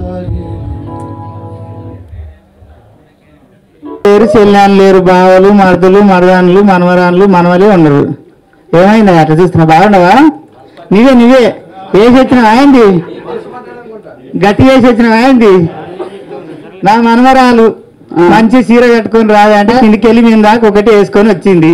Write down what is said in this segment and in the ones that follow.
లేరు చెల్లాలు లేరు బావలు మరదలు మరదానులు మనవరాన్లు మనవలే ఉండరు ఏమైంది అట్లా చూస్తున్నా బాగుండవా నీవే నీవే వేసి వచ్చిన ఏంది గట్టి వేసి వచ్చిన ఏంది నా మనవరాలు మంచి చీర కట్టుకొని రాదా అంటే కిందికి వెళ్ళి మీద దాకా ఒకటి వేసుకొని వచ్చింది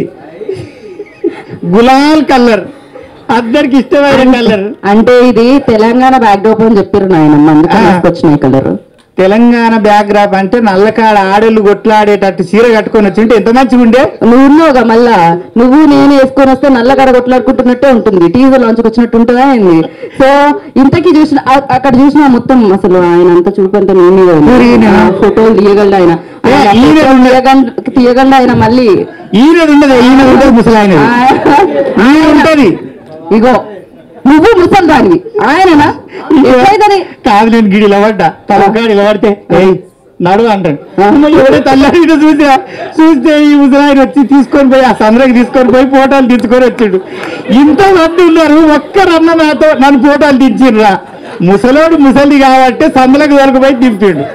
గులాల్ కలర్ అందరికి ఇష్టమైన కలర్ అంటే ఇది తెలంగాణ బ్యాక్డ్రాప్ అని చెప్పారు నాయనమ్మ అందుకే ఆ. తీసుకొచ్చినాయి కలర్ తెలంగాణ బ్యాక్గ్రాప్ అంటే నల్లకాడ ఆడోళ్ళు కొట్లాడేటట్టు చీర కట్టుకొని వచ్చి ఉంటే ఎంత మంచిగా ఉండే నువ్వు ఉన్నావుగా మళ్ళా నువ్వు నేను వేసుకొని వస్తే నల్లగడ కొట్లాడుకుంటున్నట్టే ఉంటుంది టీవీ లాంచ్కి వచ్చినట్టు ఉంటుందా ఏంది సో ఇంతకీ చూసిన అ- అక్కడ చూసిన మొత్తం అసలు ఆయన అంతా చూపంత నేనే ఊరినే. ఫోటోలు తీయగలడు ఆయన ఏ, ఆయన ఈయన ఫోటోలు ఉండే- తీయగల- తీయగలడు ఆయన మళ్ళీ ఈయన ఉండదు ఈయన ఉండదు ముసలాయన ఈయన ఉంటది ఇగో నువ్వు ముసల్దానివి ఆయననా ఎట్లయితేనే కాదు నేను గిడి పడ్డా తలకాడు ఇలా పడితే ఏయ్ నడు అంటాడు అమ్మ, ఎవడో తల్లాడి చూసా చూస్తే ఈ ముసలాయన వచ్చి తీసుకొని పోయి ఆ సంద్రకి తీసుకొని పోయి ఫోటోలు తీసుకొని వచ్చిండు ఇంత మంది ఉన్నారు ఒక్కరన్న నాతో నన్ను ఫోటోలు దించిండ్రా ముసలోడు ముసలి కాబట్టి సందులకు దొరకపోయి దింపిండు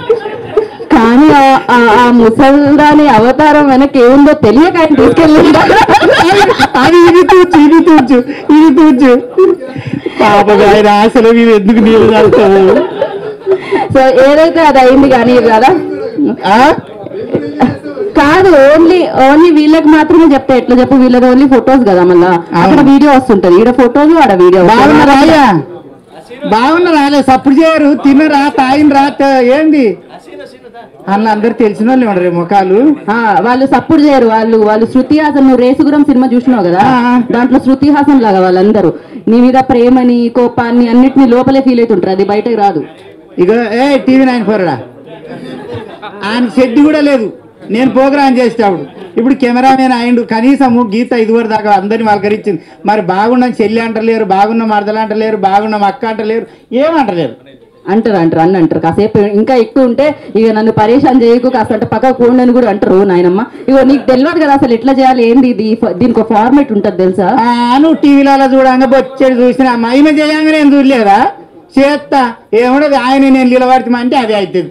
కానీ ఆ- ఆ- ఆ ముసల్దాని అవతారం వెనక ఏముందో తెలియక ఆయన తీసుకెళ్ళిందా అది ఇది తూచు ఇది తూచు ఇది తూచు పాపగా ఆయన ఆశలు మీద ఎందుకు నీళ్ళు తాగుతావు సో ఏదైతే అది అయింది కానీ కదా ఆ? కాదు ఓన్లీ ఓన్లీ వీళ్ళకి మాత్రమే చెప్తే ఎట్లా చెప్పు వీళ్ళది ఓన్లీ ఫొటోస్ కదా మళ్ళా అక్కడ వీడియో వస్తుంటది ఈడ ఫోటోలు ఆడ వీడియో బాగున్నారా అయ్యా బాగున్నారా అలే సప్పుడు చేయరు తిన్నరా తాగినరా త- ఏంది అన్న అందరు తెలిసిన వాళ్ళు ఉండరు ముఖాలు వాళ్ళు సపోర్ట్ చేయరు వాళ్ళు వాళ్ళు శృతి హాసన్ నువ్వు రేసుగురం సినిమా చూసినావు కదా ఆ. దాంట్లో శృతి హాసన్ లాగా వాళ్ళందరూ నీ మీద ప్రేమని కోపాన్ని అన్నిటిని లోపలే ఫీల్ అవుతుంటారు అది బయటకు రాదు ఇగో ఏ టీవీ నైన్ ఫోర్డా ఆయన షెడ్ కూడా లేదు నేను ప్రోగ్రామ్ చేసేటప్పుడు ఇప్పుడు కెమెరామెన్ అయిండు కనీసము గీత ఇదివరకు దాకా అందరిని పలకరించింది మరి బాగున్న చెల్లి అంటలేరు బాగున్న మరదలు అంటలేరు బాగున్న అక్క అంటలేరు ఏమంటలేరు అంటారు అంటారు అన్న అంటారు కాసేపు ఇంకా ఎక్కువ ఉంటే ఇక నన్ను పరేషాన్ చేయకు కాస్త అంటే పక్క కూడని కూడా అంటారు నాయనమ్మ ఇగో నీకు తెలియదు కదా అసలు ఎట్లా చేయాలి ఏంది ఇది దీనికి ఒక ఫార్మేట్ ఉంటుంది తెలుసా ఆ, నువ్వు టీవీలో అలా చూడంగా బొచ్చేది చూసిన మహిమ చేయంగా నేను చూడలేదా చేస్తా ఏముండదు ఆయన నేను నిలబడితే అంటే అది అవుతుంది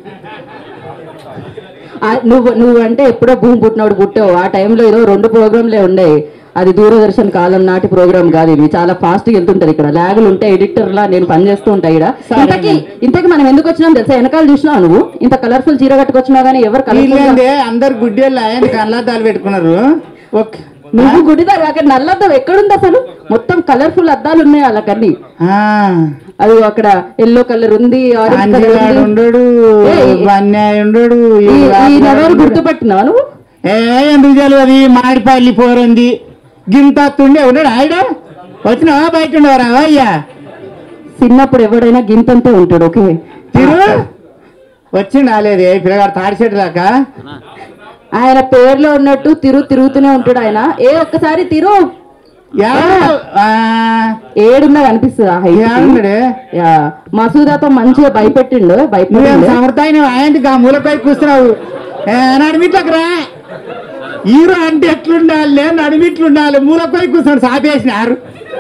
ఆ, నువ్వు నువ్వు అంటే ఎప్పుడో భూమి పుట్టినప్పుడు పుట్టావు ఆ టైంలో ఏదో రెండు ప్రోగ్రాంలే ఉండేవి అది దూరదర్శన్ కాలం నాటి ప్రోగ్రామ్ కాదు ఇది చాలా ఫాస్ట్ గా వెళ్తుంటది ఇక్కడ ల్యాగులు ఉంటాయి ఎడిటర్ లా నేను పని చేస్తూ ఉంటా ఇక్కడ ఇంతకి ఇంతకి మనం ఎందుకు వచ్చినాం తెలుసా వెనకాల చూసినావు నువ్వు ఇంత కలర్ఫుల్ చీర కట్టుకొచ్చినావు కానీ ఎవరు కలర్ఫుల్ వీళ్ళేందే అందరు గుడ్డేళ్ళు ఆయన కళ్ళద్దాలు పెట్టుకున్నారు ఓకే నువ్వు గుడిదారు అక్కడ నల్లద్దం ఎక్కడుంది అసలు మొత్తం కలర్ఫుల్ అద్దాలు ఉన్నాయి వాళ్ళకన్నీ ఆ, అది అక్కడ ఎల్లో కలర్ ఉంది ఆరెంజ్ కలర్ అంజిగాడు ఉంది ఉండడు ఏయ్, బన్యాయ ఉండడు ఈ ఈ- ఈ రాజుగాడు నెలలు ఉండడు. గుర్తుపట్టినావా నువ్వు ఏ ఎందుకు తెలియదు మాడిపల్లి పోరంది గింత తుండే ఉన్నాడు ఆయన వచ్చినావా బయట ఉండవరా అయ్యా చిన్నప్పుడు ఎవడైనా గింతంతే ఉంటాడు ఓకే తిరు వచ్చిండు ఆలేదే పిల్లగాడు తాడిచెట్టు దాకా ఆయన పేర్లో ఉన్నట్టు తిరు తిరుగుతూనే ఉంటాడు ఆయన ఏ ఒక్కసారి తిరు యా ఆ, ఏడున్నది అనిపిస్తుంది ఆ height కి. ఏడున్నాడే? యా మసూదాతో మంచిగా భయపెట్టిండు నువ్వేం భయపెట్టిండు సమర్థాయిన ఆయనకి ఆ మూలపై కూర్చున్నావు ఏ, నడిమిట్లకు రా హీరో అంటే ఎట్లుండాలి నడిమిట్లుండాలి మూలపై కూర్చొని సాపేసినారు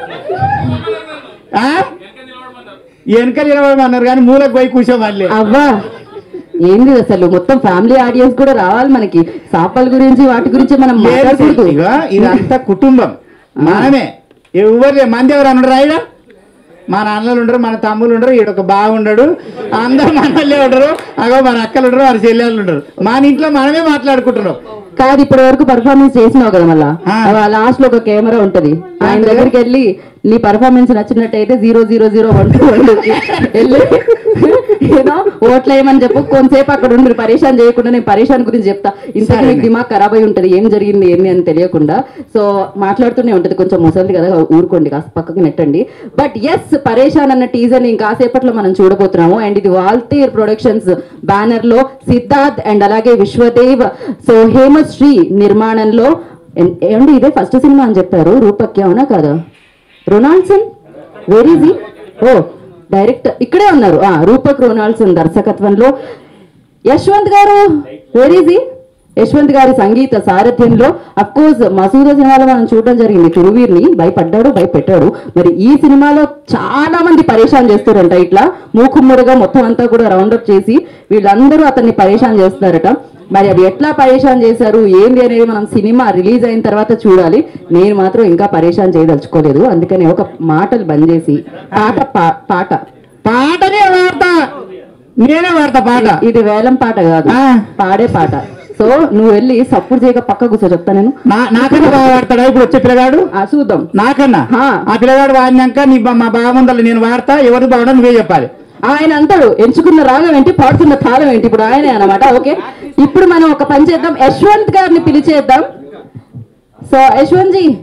ఆ? వెనక నిలబడమన్నారు కానీ మూలకు పోయి కూర్చోమల్లే అవ్వా ఏంది అసలు మొత్తం ఫ్యామిలీ ఆడియన్స్ కూడా రావాలి మనకి సాపల గురించి వాటి గురించి మనం మాట్లాడకూడదు ఇగో ఇదంతా కుటుంబం మనమే ఎవరు మంది ఎవరు అన్నాడు రాయడా మా నాన్నలు ఉండరు మన తమ్ముళ్ళు ఉండరు ఈడొక బాగుండడు అందరు మనల్లే ఉండరు అగో మన అక్కలు ఉండరు మన చెల్లెళ్ళు ఉండరు మన ఇంట్లో మనమే మాట్లాడుకుంటున్నాం కాదు ఇప్పటి వరకు పర్ఫార్మెన్స్ చేసినావు కదా మళ్ళా ఆ. లాస్ట్ లో ఒక కెమెరా ఉంటది ఆయన దగ్గరికి వెళ్ళి నీ పర్ఫార్మెన్స్ నచ్చినట్టయితే zero zero zero one two one వెళ్ళి ఏదో ఓట్లు వేయమని చెప్పు కొంతసేపు అక్కడ ఉండి పరేషాన్ చేయకుండా నేను పరేషాన్ గురించి చెప్తా ఇంతకీ నీకు దిమాగ్ ఖరాబ్ అయి ఉంటది ఏం జరిగింది ఏంది అని తెలియకుండా సో మాట్లాడుతూనే ఉంటది కొంచెం ముసలిది కదా ఊరుకోండి కాస్త పక్కకి నెట్టండి బట్ ఎస్ పరేషాన్ అన్న టీజర్ ని కాసేపట్లో మనం చూడబోతున్నాము అండ్ ఇది వాల్తీర్ ప్రొడక్షన్స్ బ్యానర్ లో సిద్ధార్థ్ అండ్ అలాగే విశ్వదేవ్ సో హేమశ్రీ నిర్మాణంలో ఎన్- ఏమండి ఇదే ఫస్ట్ సినిమా అని చెప్పారు రూపక్కి అవునా కదా Ronaldson where is our director ఇక్కడే ఉన్నారు ఆ రూపక్ రొనాల్డ్సన్ దర్శకత్వంలో యశ్వంత్ గారు వెర్ ఈజ్ యశ్వంత్ గారి సంగీత సారథ్యంలో అఫ్ కోర్స్ మసూద సినిమాలో మనం చూడడం జరిగింది తిరువీర్ని భయపడ్డాడు భయపెట్టాడు మరి ఈ సినిమాలో చాలా మంది పరేషాన్ చేస్తారంట ఇట్లా మూకుమ్మడిగా మొత్తం అంతా కూడా రౌండప్ చేసి వీళ్ళందరూ అతన్ని పరేషాన్ చేస్తారట మరి అది ఎట్లా పరేషాన్ చేశారు ఏంది అనేది మనం సినిమా రిలీజ్ అయిన తర్వాత చూడాలి నేను మాత్రం ఇంకా పరేషాన్ చేయదలుచుకోలేదు అందుకని ఒక మాటలు బంద్ చేసి పాట పా- పాట పాటనే వాడతా నేనే వాడతా పాట ఇది వేలం పాట కాదు ఆ. పాడే పాట సో నువ్వు వెళ్ళి సప్పుడు చేయక పక్క కూర్చో చెప్తా నేను నా నాకన్నా బాగా వాడతాడా ఇప్పుడు వచ్చే పిల్లగాడు ఆ చూద్దాం నాకన్నా ఆ. ఆ పిల్లగాడు వాడినాక నీ బా- మా బాగుండాలి నేను వాడతా ఎవరు బాగుండా నువ్వే చెప్పాలి ఆయన అంటాడు ఎంచుకున్న రాగం ఏంటి పాడుతున్న తాళం ఏంటి ఇప్పుడు ఆయనే అన్నమాట ఓకే ఇప్పుడు మనం ఒక పని చేద్దాం యశ్వంత్ గారిని పిలిచేద్దాం సో యశ్వంత్ జీ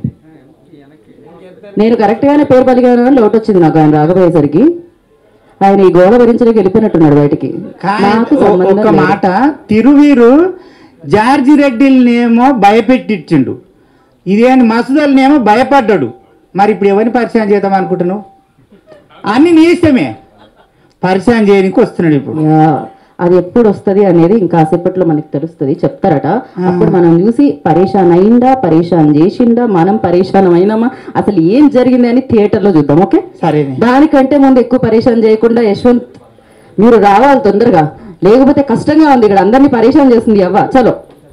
నేను కరెక్ట్ గానే పేరు పలికాను అని లోటు వచ్చింది నాకు ఆయన రాకపోయేసరికి ఆయన ఈ గోడ భరించడానికి వెళ్ళిపోయినట్టున్నాడు బయటికి కానీ నాకు ఒ- సంబంధం ఒక్క లేదు. మాట తిరువీరు జార్జి రెడ్డిలనేమో భయపెట్టించిండు ఇదేంటి మసూదల్నేమో భయపడ్డాడు మరి ఇప్పుడు ఎవరిని పరిచయం చేద్దాం అనుకుంటున్నావు అన్ని నీ ఇష్టమే పరిచయం చేయడానికి వస్తున్నాడు ఇప్పుడు యా, అది ఎప్పుడు వస్తది అనేది ఇంకాసేపట్లో మనకి తెలుస్తుంది చెప్తారట అప్పుడు మనం చూసి పరేషాన్ అయిందా పరేషాన్ చేసిందా మనం పరేషాన్ అయినామా అసలు ఏం జరిగింది అని థియేటర్ లో చూద్దాం ఓకే సరేనే దానికంటే ముందు ఎక్కువ పరేషాన్ చేయకుండా యశ్వంత్ మీరు రావాలి తొందరగా లేకపోతే కష్టంగా ఉంది ఇక్కడ అందరినీ పరేషాన్ చేస్తుంది అవ్వ చలో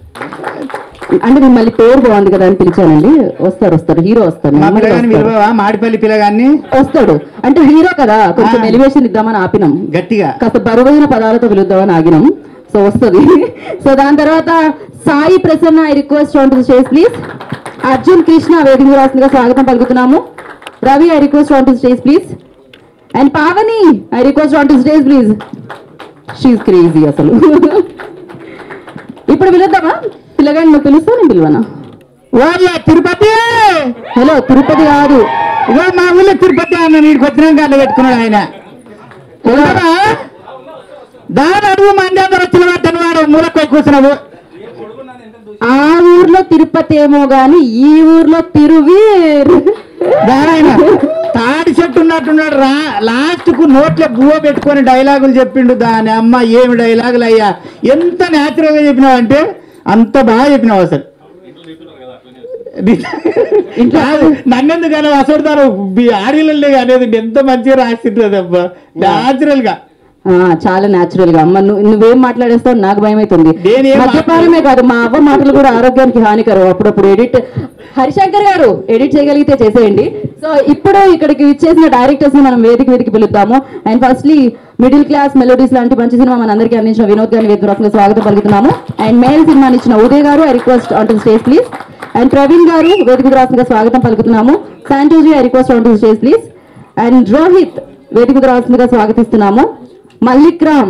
అంటే మిమ్మల్ని పేరు బాగుంది కదా అని పిలిచానండి వస్తారు వస్తారు హీరో వస్తారు మా నెమ్మదిగా పిల్లగాని వస్తారు. విలువవా మాడిపల్లి పిల్లగాన్ని వస్తాడు అంటే హీరో కదా కొంచెం ఆ. ఎలివేషన్ ఇద్దామని ఆపినాం గట్టిగా కాస్త బరువైన పదాలతో పిలుద్దామని ఆగినాం సో వస్తుంది సో దాని తర్వాత Sai Prasanna I request on to stage please Arjun Krishna వేదిక రాసిందిగా స్వాగతం పలుకుతున్నాము Ravi I request on to stage please and Pavani I request on to stage please she's crazy అసలు ఇప్పుడు పిలుద్దామా పిల్లగాడిని నువ్వు పిలుస్తా నేను పిలువనా వాళ్ళ తిరుపతి హలో తిరుపతి కాదు ఇగో మా ఊళ్ళో తిరుపతి అన్న నీకు వచ్చినాక అల్ల పెట్టుకున్నాడు ఆయన ఉండరా? దాని అడుగు మంది అందరు వచ్చిన వాడు వాడు మూలకోయి కూర్చున్నావు ఆ ఊర్లో తిరుపతి ఏమో గాని ఈ ఊర్లో తిరువీర్ దారాయన తాడి చెట్టు ఉన్నట్టున్నాడు రా లాస్ట్ కు నోట్లో బువ్వ పెట్టుకొని డైలాగులు చెప్పిండు దాని అమ్మ ఏమి డైలాగులు అయ్యా ఎంత న్యాచురల్ గా చెప్పినావు అంటే అంత బాగా చెప్పినావు అసలు కాదు, నన్నెందుకు అసలు ఆడిలే అనేది ఎంత మంచిగా రాసిండ్రు అబ్బా న్యాచురల్ గా ఆ, చాలా న్యాచురల్ గా అమ్మ నువ్వు నువ్వేం మాట్లాడేస్తావు నాకు భయం అవుతుంది నేనేం మద్యపానమే కాదు మా అవ్వ మాటలు కూడా ఆరోగ్యానికి హానికరం అప్పుడప్పుడు ఎడిట్ హరిశంకర్ గారు ఎడిట్ చేయగలిగితే చేసేయండి సో ఇప్పుడు ఇక్కడికి ఇచ్చేసిన డైరెక్టర్స్ ని మనం వేదిక వేదిక పిలుద్దాము and firstly Middle Class Melodies లాంటి మంచి సినిమా మన అందరికీ అందించిన వినోద్ గారిని వేదిక రాసిన స్వాగతం పలుకుతున్నాము అండ్ మేల్ సినిమాని ఇచ్చిన ఉదయ్ గారు I request on to stage please and Praveen గారు వేదిక రాసిన స్వాగతం పలుకుతున్నాము శాంటోజీ I request on to stage please and Rohit వేదిక రాసిందిగా స్వాగతిస్తున్నాము మల్లిక్ రామ్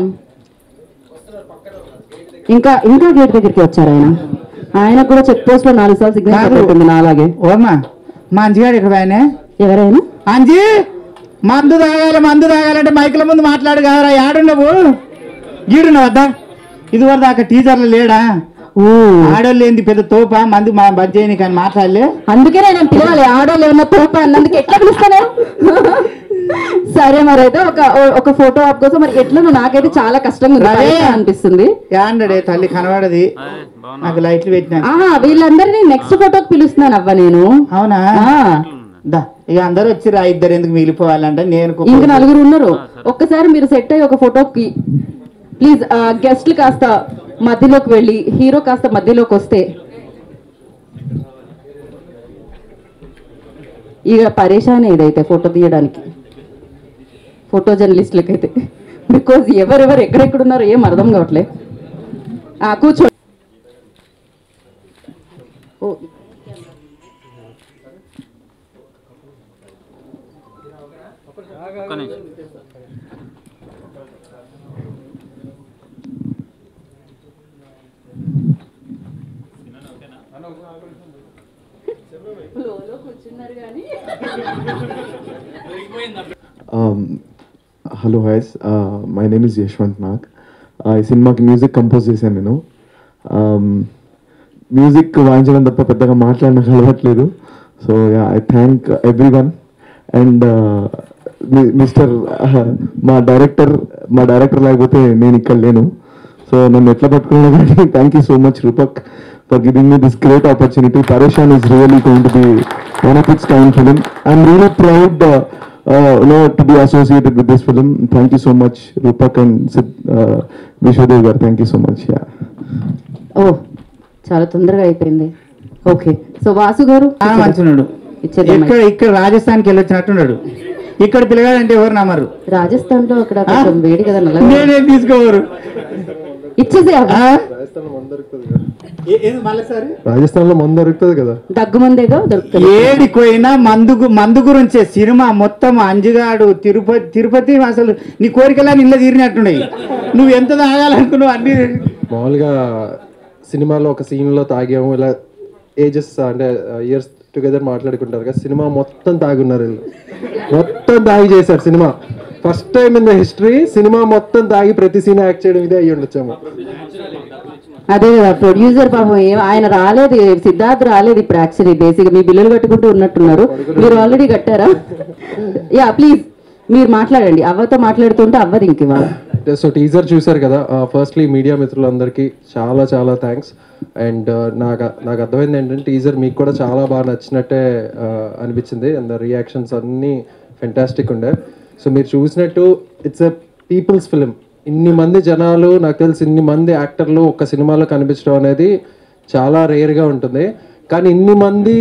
ఇంకా ఇంకా గేట్ దగ్గరికి వచ్చారు ఆయన ఆయన కూడా చెక్ పోస్ట్ లో నాలుగు సార్లు సిగ్నల్ కాదు. పెట్టింది నా అలాగే ఓమ్మా మా అంజిగాడు ఇక్కడ ఆయన ఎవరైనా అంజి మందు తాగాలి మందు తాగాలంటే మైకుల ముందు మాట్లాడు కాదరా యాడున్నావు గీడున్నావు వద్దా ఇది వరకు దాకా టీచర్లు లేడా ఓ ఆడోళ్ళు ఏంది పెద్ద తోప మంది మా బంద్ కానీ మాట్లాడలే అందుకే నేను పిలవాలి ఆడోళ్ళు ఏమన్నా తోప అన్నందుకు ఎట్లా పిలుస్తాను సరే మరి అయితే ఒక ఒక ఫోటో ఆప్ కోసం మరి ఎట్లా నాకైతే చాలా కష్టంగా ఉంది రవి. పరీక్ష అనిపిస్తుంది యాండడే తల్లి కనబడది నాకు లైట్లు పెట్టినా ఆహా వీళ్ళందరినీ నెక్స్ట్ ఫోటోకి పిలుస్తున్నాను అవ్వ నేను అవునా ఆ, దా ఇక అందరూ వచ్చి రా ఇద్దరు ఎందుకు మిగిలిపోవాలంటే నేను కుక్క- ఇంక నలుగురు ఉన్నారు ఒక్కసారి మీరు సెట్ అయ్యి ఒక ఫోటోకి ప్లీజ్ గెస్ట్లు కాస్త మధ్యలోకి వెళ్ళి హీరో కాస్త మధ్యలోకి వస్తే ఇక పరేషానే ఇదైతే ఫోటో తీయడానికి ఫోటో జర్నలిస్టులకైతే బికాజ్ ఎవరెవరు ఎక్కడెక్కడ ఉన్నారో ఏం అర్థం కావట్లే ఆ, కూర్చో ఓ, Um, hello hi my name is Yashwant Nag ఈ సినిమాకి మ్యూజిక్ కంపోజ్ చేశాను నేను మ్యూజిక్ వాయించడం తప్ప పెద్దగా మాట్లాడిన అలవాట్లేదు so I thank everyone and mister మా డైరెక్టర్ మా డైరెక్టర్ లేకపోతే నేను ఇక్కడ లేను సో నన్ను ఎట్లా పట్టుకున్నా కానీ thank you so much Rupak for giving me this great opportunity Pareshan is really going to be one of its kind film I'm really proud no to be associated with this film thank you so much Rupak and Sid Vishwadev గారు thank you so much yeah ఓ చాలా తొందరగా అయిపోయింది okay so Vasu గారు చాలా మంచినాడు ఇచ్చేద్దాం ఇక్కడ ఇక్కడ రాజస్థాన్కి వెళ్ళి వచ్చినట్టున్నాడు ఇక్కడ పిల్లగాడంటే ఎవరు నమ్మరు రాజస్థాన్ లో అక్కడ కొంచెం వేడి కదా నల్లగా నేనే తీసుకోవరు ఇచ్చేసి ఆ? ఏ- ఏది మళ్ళీసారి రాజస్థాన్ లో మందు దొరుకుతుంది కదా దగ్గు మందేగా దొరుకుతుంది ఏడికి పోయినా మందు గు- మందు గురించే సినిమా మొత్తం అంజుగాడు తిరుపతి తిరుపతి అసలు నీ కోరికలా నిల్ల తీరినట్టున్నాయి నువ్వు ఎంత తాగాలనుకున్నావు అన్ని మామూలుగా సినిమాలో ఒక సీన్లో తాగాము ఇలా ఏజెస్ అంటే ఇయర్స్ టుగెదర్ మాట్లాడుకుంటారు కదా సినిమా మొత్తం తాగున్నారు వీళ్ళు మొత్తం తాగి చేశారు సినిమా first time in the history సినిమా మొత్తం తాగి ప్రతి సీన్ యాక్ట్ చేయడం ఇదే అయ్యి ఉండొచ్చాము అదే కదా ప్రొడ్యూసర్ పాపం ఏం ఆయన రాలేదు సిద్ధార్థ్ రాలేదు ఇప్పుడు యాక్చువల్లీ బేసిక్ మీ బిల్లులు కట్టుకుంటూ ఉన్నట్టున్నారు మీరు ఆల్రెడీ కట్టారా యా ప్లీజ్ మీరు మాట్లాడండి అవ్వతో మాట్లాడుతుంటే అవ్వదు ఇంక ఇవాళ సో టీజర్ చూశారు కదా ఫస్ట్లీ మీడియా మిత్రులందరికీ చాలా చాలా థ్యాంక్స్ అండ్ నాకు నాకు అర్థమైంది ఏంటంటే టీజర్ మీకు కూడా చాలా బాగా నచ్చినట్టే uh, అనిపించింది అండ్ ద రియాక్షన్స్ అన్నీ ఫెంటాస్టిక్ ఉండే సో మీరు చూసినట్టు ఇట్స్ ఎ పీపుల్స్ ఫిలిం ఇన్ని మంది జనాలు నాకు తెలిసి ఇన్ని మంది యాక్టర్లు ఒక సినిమాలో కనిపించడం అనేది చాలా రేర్గా ఉంటుంది కానీ ఇన్ని మంది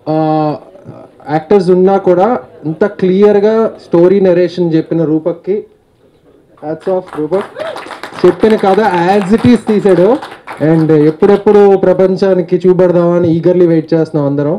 యాక్టర్స్ ఉన్నా కూడా ఇంత క్లియర్గా స్టోరీ నరేషన్ చెప్పిన రూపక్కి హ్యాట్స్ ఆఫ్ రూపక్ చెప్పిన కథ యాజ్ ఇట్ ఈస్ తీసాడు అండ్ ఎప్పుడెప్పుడు ప్రపంచానికి చూపెడదామని ఈగర్లీ వెయిట్ చేస్తున్నాం అందరం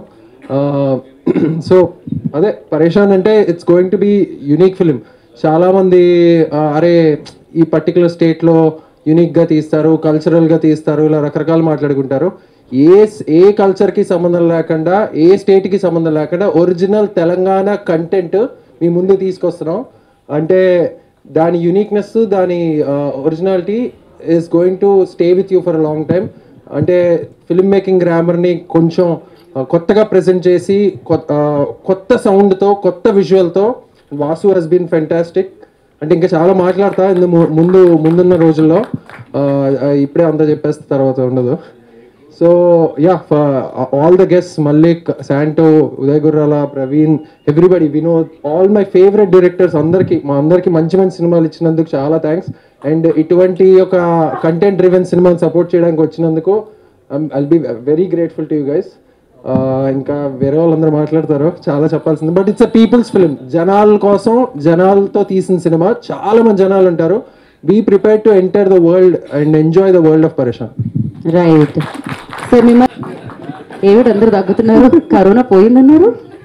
సో అదే పరేషాన్ అంటే it's going to be unique film చాలామంది అరే ఈ పర్టికులర్ స్టేట్లో యూనిక్గా తీస్తారు కల్చరల్గా తీస్తారు ఇలా రకరకాలు మాట్లాడుకుంటారు ఏ ఏ కల్చర్కి సంబంధం లేకుండా ఏ స్టేట్కి సంబంధం లేకుండా ఒరిజినల్ తెలంగాణ కంటెంట్ మీ ముందు తీసుకొస్తున్నాం అంటే దాని యునిక్నెస్ దాని originality is going to stay with you for a long time అంటే ఫిల్మ్ మేకింగ్ గ్రామర్ని కొంచెం ఆ, కొత్తగా ప్రజెంట్ చేసి కొత్త ఆ, కొత్త సౌండ్తో కొత్త విజువల్తో వాసు హెస్ బీన్ ఫెంటాస్టిక్ అంటే ఇంకా చాలా మాట్లాడతా ఇందు ము- ముందు ముందున్న రోజుల్లో ఆ, ఆ, ఇప్పుడే అంతా చెప్పేస్తే తర్వాత ఉండదు so yeah all the guest Mallik Santo Uday Gurrala Praveen everybody Vinod all my favourite directors అందరికి మా అందరికి మంచి మంచి సినిమాలు ఇచ్చినందుకు చాలా థ్యాంక్స్ అండ్ ఇటువంటి ఒక కంటెంట్ డ్రివెన్ సినిమాని సపోర్ట్ చేయడానికి వచ్చినందుకు I'll be very grateful to you guys ఇంకా వేరే వాళ్ళందరూ మాట్లాడతారు చాలా చెప్పాల్సింది but it's a people's film జనాల కోసం జనాలతో తీసిన సినిమా చాలా మంది జనాలు ఉంటారు be prepare to enter the world and enjoy the world of Pareshan right so మిమ్మల్ని ఏమిటి అందరు తగ్గుతున్నారు కరోనా పోయిందన్నారు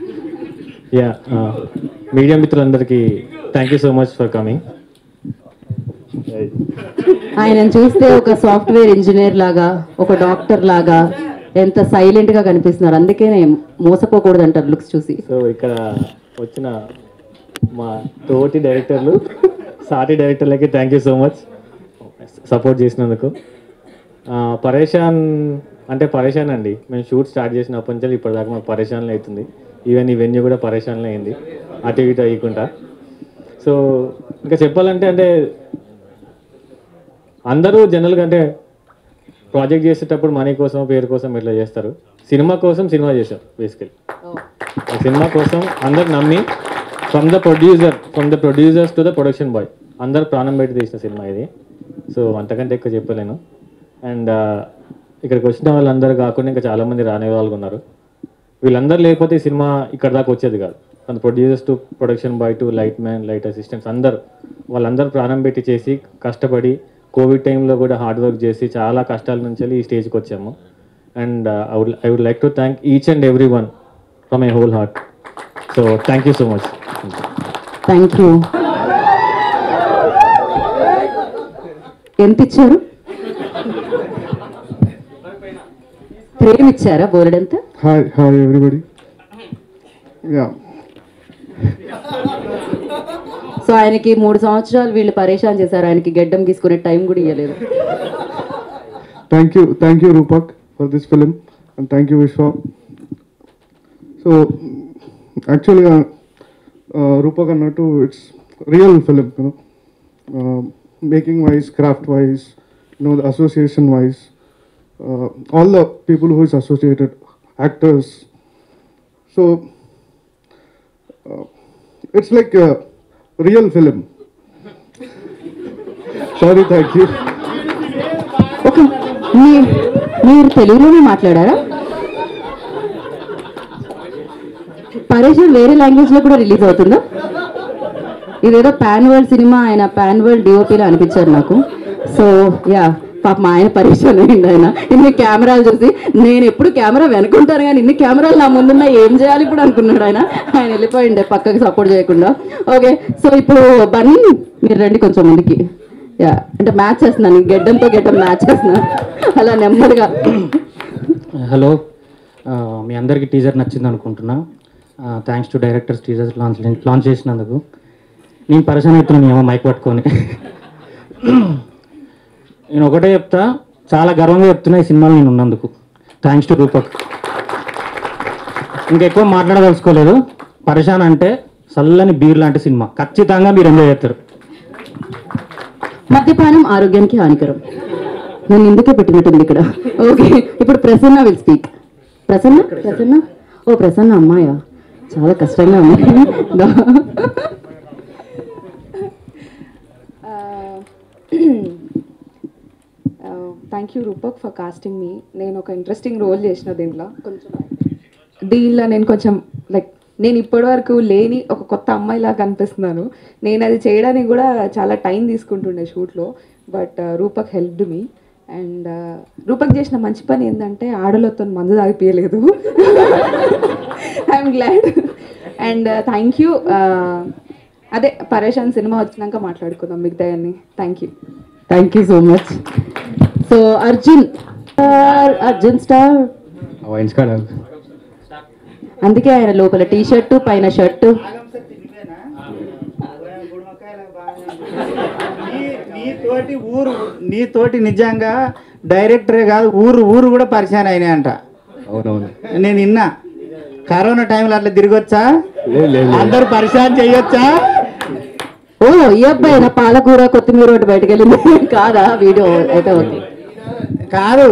యా మీడియా మిత్రులందరికీ thank you so much for coming ఆయన చూస్తే ఒక సాఫ్ట్వేర్ ఇంజనీర్ లాగా ఒక డాక్టర్ లాగా ఎంత సైలెంట్ గా కనిపిస్తున్నారు అందుకే మోసపోకూడదు అంటారు లుక్స్ చూసి సో ఇక్కడ వచ్చిన మా తోటి డైరెక్టర్లు సాటి డైరెక్టర్లకి thank you so much support చేసినందుకు ఆ, పరేషాన్ అంటే పరేషాన్ అండి మేము షూట్ స్టార్ట్ చేసినప్పటి నుంచి ఇప్పటిదాకా మాకు పరేషాన్లో అవుతుంది ఈవెన్ ఈ వెన్యూ కూడా పరేషాన్లో అయింది అటు ఇటు అయ్యకుండా సో ఇంకా చెప్పాలంటే అంటే అందరూ జనరల్గా అంటే ప్రాజెక్ట్ చేసేటప్పుడు మనీ కోసం పేరు కోసం ఇట్లా చేస్తారు సినిమా కోసం సినిమా చేశాం బేసికలీ సినిమా కోసం అందరు నమ్మి from the producer from the producers to the production boy అందరు ప్రాణం పెట్టి తీసిన సినిమా ఇది సో అంతకంటే ఎక్కువ చెప్పలేను అండ్ ఇక్కడికి వచ్చిన వాళ్ళందరూ కాకుండా ఇంకా చాలామంది రాని వాళ్ళు ఉన్నారు వీళ్ళందరూ లేకపోతే ఈ సినిమా ఇక్కడ దాకా వచ్చేది కాదు అంత producers to production boy to light man light assistants అందరూ వాళ్ళందరూ ప్రాణం పెట్టి చేసి కష్టపడి కోవిడ్ టైంలో కూడా హార్డ్ వర్క్ చేసి చాలా కష్టాల నుంచి వెళ్ళి ఈ స్టేజ్కి వచ్చాము and I would I would like to thank each and every one from my whole heart so thank you so much thank you ఎంత ఇచ్చారు ప్రేమ్ ఇచ్చారా బోర్డెంత Hi, hi everybody. Yeah. So ఆయనకి మూడు సంవత్సరాలు వీళ్ళు పరేషాన్ చేశారు ఆయనకి గెడ్డం గీసుకునే టైం కూడా ఇవ్వలేదు Thank you, thank you, Rupak, for this film, and thank you, Vishwa. So, actually, uh, uh, Rupak Annattu, it's real film, you know, uh, making wise, craft wise, you know, the association wise, uh, all the people who is associated, actors. So uh, it's like a real film. Sorry, thank you. Okay మీ మీరు తెలుగులోనే మాట్లాడారా పరేషన్ వేరే language లో కూడా release అవుతుందా ఇదేదో pan world సినిమా ఆయన పాన్ వరల్డ్ డిఓపిలో అనిపించారు నాకు సో యా పాప మా ఆయన పరేషన్ అయింది ఆయన ఇన్ని కెమెరాలు చూసి నేను ఎప్పుడు కెమెరా వెనుకుంటాను కానీ ఇన్ని కెమెరాలు నా ముందున్నా ఏం చేయాలి ఇప్పుడు అనుకున్నాడు ఆయన ఆయన వెళ్ళిపోయిండే పక్కకి సపోర్ట్ చేయకుండా ఓకే సో ఇప్పుడు బన్నీ మీరు రండి కొంచెం ముందుకి యా అంటే మ్యాచ్ చేస్తున్నాను గెడ్డంతో గెడ్డం మ్యాచ్ చేస్తున్నాను అలా నెమ్మదిగా హలో ఆ, మీ అందరికీ టీజర్ నచ్చింది అనుకుంటున్నా thanks to directors teasers launch launch చేసినందుకు నేను పరిచయం అవుతున్నాను ఏమో మైక్ పట్టుకొని నేను ఒకటే చెప్తా చాలా గర్వంగా చెప్తున్నా ఈ సినిమాలో నేను ఉన్నందుకు థ్యాంక్స్ టు రూపక్ ఇంకెక్కువ మాట్లాడదలుచుకోలేదు పరిశాన్ అంటే చల్లని బీర్ లాంటి సినిమా ఖచ్చితంగా మీరు ఎంజాయ్ చేస్తారు మద్యపానం ఆరోగ్యానికి హానికరం నన్ను ఇందుకే పెట్టినట్టుంది ఇక్కడ ఓకే ఇప్పుడు ప్రసన్న విల్ స్పీక్ ప్రసన్న ప్రసన్న ఓ ప్రసన్న అమ్మాయా చాలా కష్టంగా ఉంది దా. Thank you Rupak for casting me నేను ఒక ఇంట్రెస్టింగ్ రోల్ చేసిన దీంట్లో దీనిలో నేను కొంచెం లైక్ నేను ఇప్పటివరకు లేని ఒక కొత్త అమ్మాయిలా కనిపిస్తున్నాను నేను అది చేయడానికి కూడా చాలా టైం తీసుకుంటుండే షూట్లో but Rupak helped me and Rupak చేసిన మంచి పని ఏంటంటే ఆడలతో మందు తాగిపోయలేదు I'm glad and thank you అదే పరేషాన్ సినిమా వచ్చినాక మాట్లాడుకుందాం మిగతా అన్ని thank you thank you so much so Arjun star Arjun star అందుకే ఆయన లోపల టీ షర్టు పైన షర్టు నీ తోటి ఊరు నీ తోటి నిజంగా డైరెక్టరే కాదు ఊరు ఊరు కూడా పరిచయం అయినాయి అంట అవునవును నేను విన్నా కరోనా టైంలో అట్లా తిరగొచ్చా అందరు పరిచయం చేయొచ్చా ఓ ఈ అబ్బాయి నా పాలకూర కొత్తిమీర ఒకటి బయటకు వెళ్ళింది కాదా వీడియో అయితే ఓకే కాదు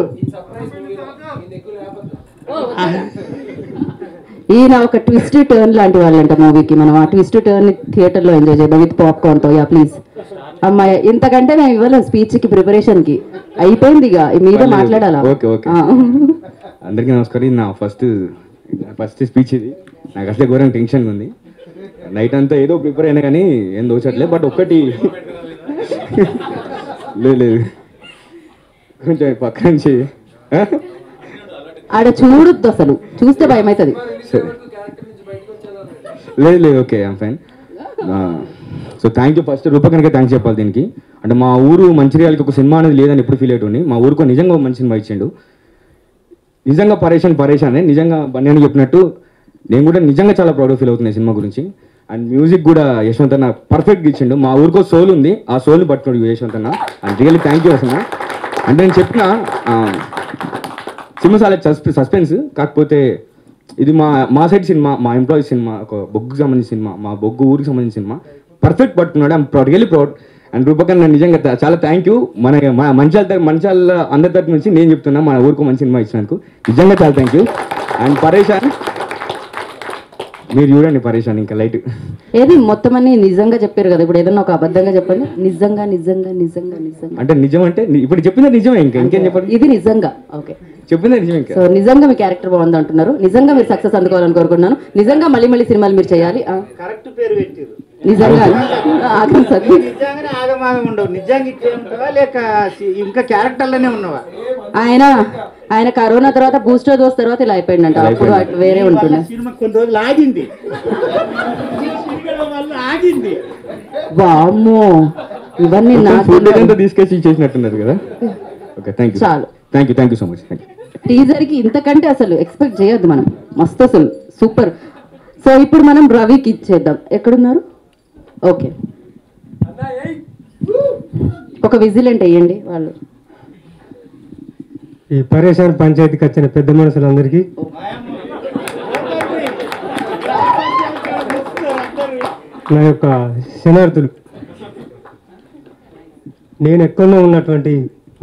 ఈయన ఒక ట్విస్ట్ టర్న్ లాంటి వాళ్ళంట మూవీకి మనం ఆ ట్విస్ట్ టర్న్ థియేటర్ లో ఎంజాయ్ చేద్దాం విత్ పాప్కార్న్ తో యా ప్లీజ్ అమ్మాయి ఇంతకంటే మేము ఇవ్వలేం స్పీచ్ కి ప్రిపరేషన్ కి అయిపోయింది ఇక మీద మాట్లాడాలా ఓకే, ఓకే. ఆ. అందరికీ నమస్కారం ఇది నా ఫస్ట్ ఫస్ట్ స్పీచ్ ఇది నాకు అసలే ఘోరంగా టెన్షన్ ఉంది నైట్ అంతా ఏదో ప్రిపేర్ అయినా కానీ ఏం దోచట్లేదు బట్ ఒక్కటి లేదు లేదు కొంచెం పక్క నుంచి ఆ? ఆడ చూడొద్దు అసలు చూస్తే భయం అవుతుంది సరే లేదు లేదు okay I'm fine so thank you first రూపకనకే థ్యాంక్స్ చెప్పాలి దీనికి అంటే మా ఊరు మంచిర్యాలకి ఒక సినిమా అనేది లేదని ఎప్పుడు ఫీల్ అయ్యేటోని మా ఊరుకు నిజంగా ఒక మంచి సినిమా ఇచ్చిండు నిజంగా పరేషాన్ పరేషాన్ నిజంగా బన్నీ చెప్పినట్టు నేను కూడా నిజంగా చాలా ప్రౌడ్ ఫీల్ అవుతున్నాయి సినిమా గురించి అండ్ మ్యూజిక్ కూడా యశ్వంత్ అన్న పర్ఫెక్ట్గా ఇచ్చిండు మా ఊరికో సోల్ ఉంది ఆ సోల్ని పట్టుకోడు యశ్వంత్ అన్న అండ్ రియల్లీ థ్యాంక్ యూ అసలు అంటే నేను చెప్పిన ఆ, సినిమా చాలా సస్పె- సస్పెన్స్ కాకపోతే ఇది మా మా సైడ్ సినిమా మా ఎంప్లాయీస్ సినిమా ఒక బొగ్గుకి సంబంధించిన సినిమా మా బొగ్గు ఊరికి సంబంధించిన సినిమా పర్ఫెక్ట్ పట్టుకున్నాడు I'm proud really proud and రూపకన్ నేను నిజంగా త- చాలా థ్యాంక్ యూ మన మా మంచాల తరపు- మంచాల అందరి తరపు నుంచి నేను చెప్తున్నా మన ఊరికి మంచి సినిమా ఇచ్చినందుకు నిజంగా చాలా థ్యాంక్ యూ అండ్ పరేషాన్ మీరు చూడండి పరేషాన్ ఇంకా లైట్ ఏది మొత్తం అన్ని నిజంగా చెప్పారు కదా ఇప్పుడు ఏదన్నా ఒక అబద్ధంగా చెప్పండి నిజంగా నిజంగా నిజంగా నిజంగా అంటే నిజం అంటే ని- ఇప్పుడు చెప్పిందే నిజమే ఇంకా ఇంకేం చెప్పండి ఇది నిజంగా ఓకే చెప్పిందే నిజమే ఇంకా సో నిజంగా మీ క్యారెక్టర్ బాగుంది అంటున్నారు నిజంగా మీరు సక్సెస్ అందుకోవాలని కోరుకుంటున్నాను నిజంగా మళ్ళీ మళ్ళీ సినిమాలు మీరు చేయాలి ఆ, కరెక్ట్ పేరు పెట్టిరు నిజంగా ఆగం సత్యం నిజంగానే ఆగమాగం ఉండవు నిజంగా ఇట్లే ఉంటావా లేక సి- ఇంకా క్యారెక్టర్లోనే ఉన్నావా ఆయన ఆయన కరోనా తర్వాత బూస్టర్ డోస్ తర్వాత ఇలా అయిపోయిందంట అప్పుడు అటు వేరే ఉంటుండే సినిమా కొన్ని రోజులు ఆగింది వల్ల ఆగింది వామ్మో ఇవన్నీ నాకు ఫుడ్ అంతా తీసుకొచ్చి చేసినట్టున్నారు కదా ఓకే థ్యాంక్ యూ చాలు. Thank you thank you so much thank you teaser కి ఇంతకంటే అసలు ఎక్స్పెక్ట్ చేయొద్దు మనం మస్తు అసలు సూపర్ సో ఇప్పుడు మనం రవికి ఇచ్చేద్దాం ఎక్కడున్నారు ఓకే ఒక విజిలెంట్ వేయండి వాళ్ళు ఈ పరేషాన్ పంచాయతీకి వచ్చిన పెద్ద మనుషులందరికీ నా యొక్క శనార్థులు నేను ఎక్కడో ఉన్నటువంటి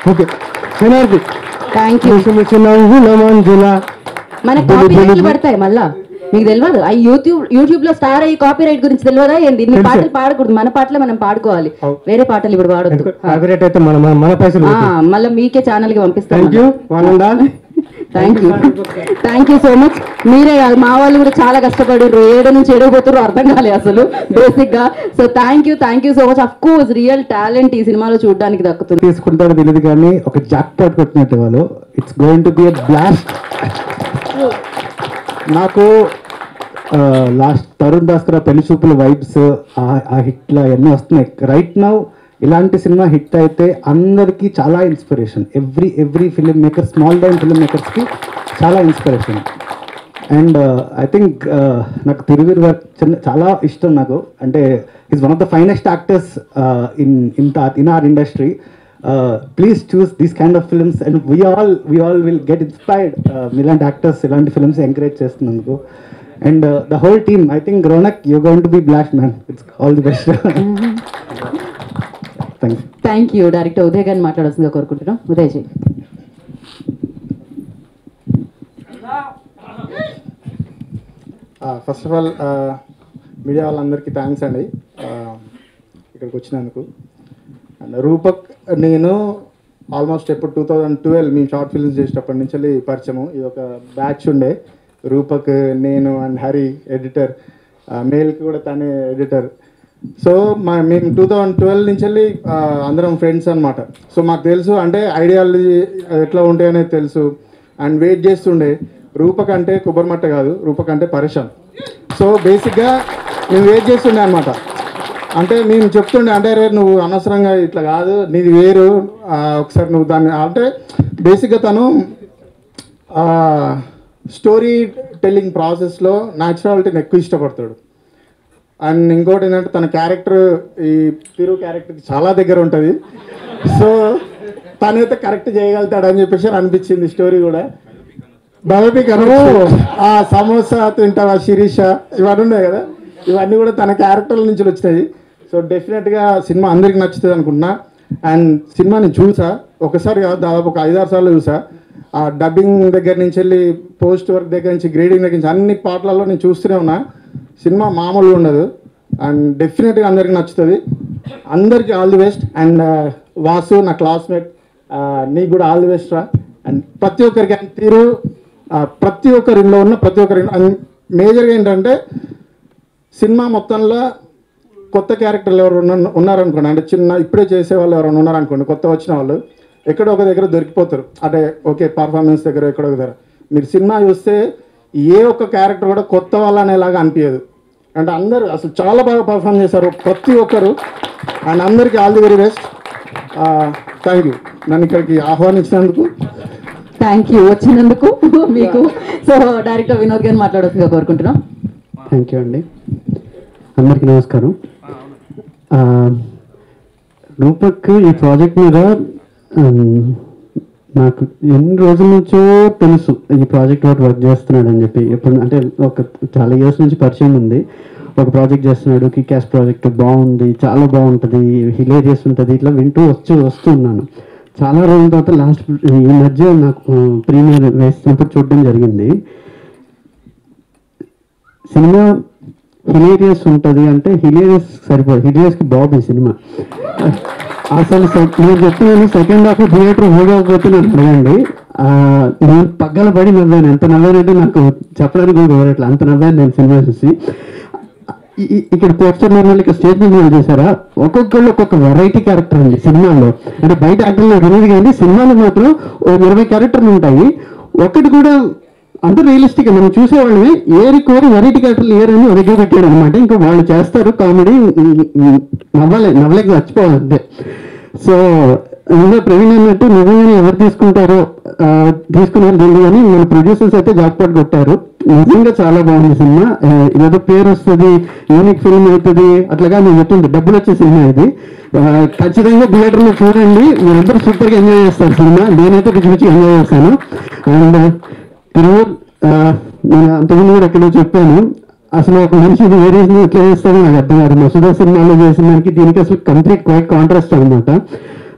ఓకే వినాయకు థ్యాంక్ యూ మంజుల మన కాపీ రైట్లు పడతాయి మళ్ళా మీకు తెలియదు ఆ యూట్యూబ్ యూట్యూబ్ లో స్టార్ అయ్యి కాపీ రైట్ గురించి తెలియదా ఏంది ఇన్ని పాటలు పాడకూడదు మన పాటలే మనం పాడుకోవాలి వేరే పాటలు ఇప్పుడు పాడొద్దు కాపీరైట్ అయితే మన మన- మన పైసలు ఆ, మళ్ళా మీకే ఛానల్ కి పంపిస్తాం thank you one and all thank you thank you so much మీరే కాదు మా వాళ్ళు కూడా చాలా కష్టపడారు ఏడు నుంచి ఏడవబోతున్నారు అర్థం కాలే అసలు బేసిక్ గా so thank you thank you so much of course real talent ఈ సినిమాలో చూడడానికి దక్కుతుంది తీసుకుంటారో తెలియదు కానీ ఒక జాక్ పాట్ కొట్టినట్టు వాళ్ళు it's going to be a blast నాకు లాస్ట్ తరుణ్ భాస్కర్ పెళ్లి చూపుల వైబ్స్ ఆ హిట్లు అవన్నీ వస్తున్నాయి రైట్ నౌ ఇలాంటి సినిమా హిట్ అయితే అందరికీ చాలా inspiration every every film maker small time film మేకర్స్కి చాలా ఇన్స్పిరేషన్ అండ్ ఐ థింక్ నాకు తిరువీర్ వర్క్ చిన్న చాలా ఇష్టం నాకు అంటే is one of the finest actors in in in our industry please choose these kind of films and we all we all will get inspired ఇలాంటి actors ఇలాంటి films encourage చేస్తున్నందుకు and the whole team I think Ronak you going to be blast man it's all the best thank you thank you director Uday గారిని మాట్లాడాల్సిందిగా కోరుకుంటున్నాం Uday ji first of all media వాళ్ళందరికీ thanks అండి Uh, ఇక్కడికి వచ్చినందుకు అండ్ రూపక్ నేను ఆల్మోస్ట్ ఎప్పుడు టూ థౌజండ్ ట్వెల్వ్ మేము షార్ట్ ఫిల్మ్స్ చేసేటప్పటి నుంచి వెళ్ళి పరిచయము ఇది ఒక బ్యాచ్ ఉండే రూపక్ నేను అండ్ హరి ఎడిటర్ మేల్కి కూడా తనే ఎడిటర్ సో మా మేము టూ థౌజండ్ ట్వెల్వ్ నుంచి వెళ్ళి ఆ, అందరం ఫ్రెండ్స్ అనమాట సో మాకు తెలుసు అంటే ఐడియాలజీ ఎట్లా ఉంటాయనేది తెలుసు అండ్ వెయిట్ చేస్తుండే రూపక్ అంటే కొబ్బరిమట్ట కాదు రూపక్ అంటే పరేషాన్ సో బేసిక్గా మేము వెయిట్ చేస్తుండే అనమాట అంటే మేము చెప్తుండే అంటే రే నువ్వు అనవసరంగా ఇట్లా కాదు నీది వేరు ఆ, ఒకసారి నువ్వు దాన్ని అంటే బేసిక్గా తను స్టోరీ టెల్లింగ్ ప్రాసెస్లో న్యాచురాలిటీని ఎక్కువ ఇష్టపడతాడు అండ్ ఇంకోటి ఏంటంటే తన క్యారెక్టర్ ఈ తిరు క్యారెక్టర్కి చాలా దగ్గర ఉంటుంది సో తనైతే కరెక్ట్ చేయగలుగుతాడు అని చెప్పేసి అనిపించింది స్టోరీ కూడా బయోపిక్ అను ఆ సమోసా తింటావా శిరీష ఇవన్నీ ఉన్నాయి కదా ఇవన్నీ కూడా తన క్యారెక్టర్ల నుంచి వచ్చినాయి సో డెఫినెట్గా సినిమా అందరికి నచ్చుతుంది అనుకుంటున్నా అండ్ సినిమాని చూసా ఒకసారి కాదు దాదాపు ఒక ఐదారు సార్లు చూసా ఆ డబ్బింగ్ దగ్గర నుంచి వెళ్ళి పోస్ట్ వర్క్ దగ్గర నుంచి గ్రేడింగ్ దగ్గర నుంచి అన్ని పాటలలో నేను చూస్తూనే ఉన్నా సినిమా మామూలుగా ఉండదు అండ్ డెఫినెట్గా అందరికి నచ్చుతుంది అందరికీ all the best and Vasu నా క్లాస్మేట్ నీకు కూడా ఆల్ ది బెస్ట్ రా అండ్ ప్రతి ఒక్కరికి and తీరు ఆ, ప్రతి ఒక్కరి ఇంట్లో ఉన్న ప్రతి ఒక్కరి అండ్ మేజర్గా ఏంటంటే సినిమా మొత్తంలో కొత్త క్యారెక్టర్లు ఎవరు ఉన్న ఉన్నారనుకోండి అంటే చిన్న ఇప్పుడే చేసే వాళ్ళు ఎవరైనా ఉన్నారనుకోండి కొత్త వచ్చిన వాళ్ళు ఎక్కడో ఒక దగ్గర దొరికిపోతారు అంటే ఓకే పర్ఫార్మెన్స్ దగ్గర ఎక్కడో ఒక దగ్గర మీరు సినిమా చూస్తే ఏ ఒక్క క్యారెక్టర్ కూడా కొత్త వాళ్ళు అనేలాగా అనిపించదు అంటే అందరూ అసలు చాలా బాగా పర్ఫామ్ చేశారు ప్రతి ఒక్కరు అండ్ అందరికీ all the very best thank you నన్ను ఇక్కడికి ఆహ్వానించినందుకు థ్యాంక్ యూ వచ్చినందుకు మీకు సో డైరెక్టర్ వినోద్ గారిని మాట్లాడాల్సిందిగా కోరుకుంటున్నాం థ్యాంక్ యూ అండి అందరికీ నమస్కారం ఆ, రూపక్ ఈ ప్రాజెక్ట్ మీద ఉమ్, నాకు ఎన్ని రోజుల నుంచో తెలుసు ఈ ప్రాజెక్ట్ ఒకటి వర్క్ చేస్తున్నాడు అని చెప్పి ఇప్పుడు అంటే ఒక చాలా ఇయర్స్ నుంచి పరిచయం ఉంది ఒక ప్రాజెక్ట్ చేస్తున్నాడు కికాస్ ప్రాజెక్ట్ బాగుంది చాలా బాగుంటుంది హిలేరియస్ ఉంటుంది ఇట్లా వింటూ వచ్చి వస్తున్నాను చాలా రోజుల తర్వాత లాస్ట్ ఈ మధ్య నాకు ప్రీమియర్ వేసినప్పుడు చూడడం జరిగింది సినిమా హిలేరియస్ ఉంటుంది అంటే హిలేరియస్ సరిపోదు హిలేరియస్కి బాబు ఈ సినిమా అసలు సె- నేను చెప్తున్నాను సెకండ్ హాఫ్ థియేటర్ పోకపోతే నన్ను అడగండి ఆ, నేను పగ్గల పడి నవ్వాను ఎంత నవ్వానంటే నాకు చెప్పడానికి కూడా కుదరట్లేదు అంత నవ్వాను నేను సినిమా చూసి ఈ- ఈ- ఇక్కడ పోస్టర్ నిర్మాణాలు ఇక్కడ స్టేజ్ మీద చేశారా ఒక్కొక్కళ్ళు ఒక్కొక్క వెరైటీ క్యారెక్టర్ ఉంది సినిమాలో అంటే బయట యాక్టర్లు తెలియదు కానీ సినిమాలో మాత్రం ఓ ఇరవై క్యారెక్టర్లు ఉంటాయి ఒకటి కూడా అంత రియలిస్టిక్ మనం చూసేవాళ్ళమే ఏరి కోరి వెరైటీ క్యారెక్టర్లు ఏరు అని దగ్గర పెట్టాడు అనమాట ఇంకా వాళ్ళు చేస్తారు కామెడీ నవ్వలే నవ్వలేక చచ్చిపోవాలి అంతే సో ఇంకా ప్రవీణ్ అన్నట్టు నిజంగానే ఎవరు తీసుకుంటారో ఆ, తీసుకున్నారు తెలియదు కానీ మన ప్రొడ్యూసర్స్ అయితే జాక్పాట్ కొట్టారు నిజంగా చాలా బాగుంది సినిమా ఆ, ఏదో పేరు వస్తుంది యూనిక్ ఫిల్మ్ అవుతుంది అట్లాగా నేను చెప్తుంది డబ్బులు వచ్చే సినిమా ఇది ఆ, ఖచ్చితంగా థియేటర్ లో చూడండి మీరందరూ సూపర్ గా ఎంజాయ్ చేస్తారు సినిమా నేనైతే పిచ్చి పిచ్చి ఎంజాయ్ చేస్తాను అండ్ తిరువూర్ నేను అంతకుముందు కూడా ఎక్కడో చెప్పాను అసలు ఒక మనిషి వేరియేషన్ ఎట్లా చేస్తాడో నాకు అర్థం కాదు మసూదా సినిమాలో చేసిన దానికి దీనికి అసలు కంప్లీట్ క్వైట్ కాంట్రాస్ట్ అనమాట